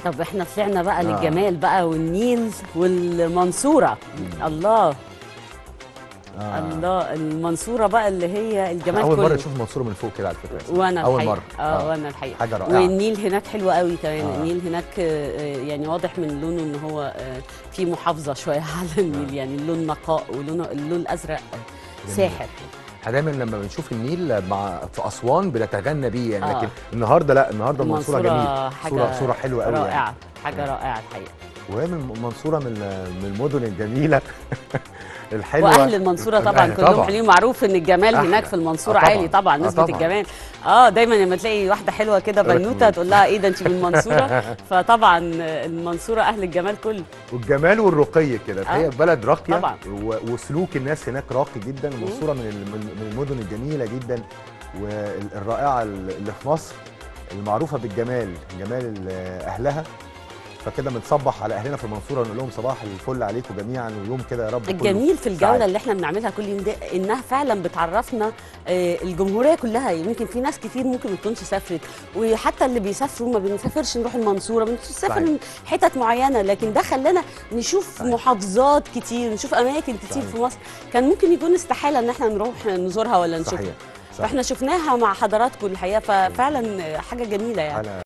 طب احنا طلعنا بقى آه. للجمال بقى والنيل والمنصوره الله آه. الله المنصوره بقى اللي هي الجمال اول كله مره اشوف المنصوره من فوق كده على فكره وانا اول الحقيقة. مره اه وانا الحقيقه حاجه رائعه والنيل هناك حلو قوي كمان آه. النيل هناك آه، يعني واضح من لونه ان هو آه، في محافظه شويه على النيل يعني اللون نقاء ولونه اللون الازرق جميل. ساحر احنا دايما لما بنشوف النيل مع في اسوان بنتغنى بيه يعني آه. لكن النهارده لا النهارده المنصوره جميل حاجه صوره صوره حلوه قوي يعني رائعه حاجه رائعه الحقيقه وهي من المنصوره من من المدن الجميله الحلوه واهل المنصوره طبعا الأهل كلهم حلوين معروف ان الجمال أحلى. هناك في المنصوره آه طبعاً. عالي طبعا آه نسبه طبعاً. الجمال اه دايما لما تلاقي واحده حلوه كده بنوته تقول لها ايه ده انت من المنصوره فطبعا المنصوره اهل الجمال كله والجمال والرقي كده آه. هي بلد راقيه طبعاً. و- وسلوك الناس هناك راقي جدا المنصوره من ال- من من المدن الجميله جدا والرائعه اللي في مصر المعروفه بالجمال جمال ال- اهلها فكده بنصبح على اهلنا في المنصوره ونقول لهم صباح الفل عليكم جميعا ويوم كده يا رب كله الجميل في الجوله سعادة. اللي احنا بنعملها كل يوم ده انها فعلا بتعرفنا آه، الجمهوريه كلها يمكن في ناس كتير ممكن ما تكونش سافرت وحتى اللي بيسافروا ما بنسافرش نروح المنصوره بنسافر صحيح. من حتت معينه لكن ده خلانا نشوف صحيح. محافظات كتير نشوف اماكن كتير صحيح. في مصر كان ممكن يكون استحاله ان احنا نروح نزورها ولا نشوفها صحيح صحيح فاحنا شفناها مع حضراتكم الحقيقه ففعلا حاجه جميله يعني حالة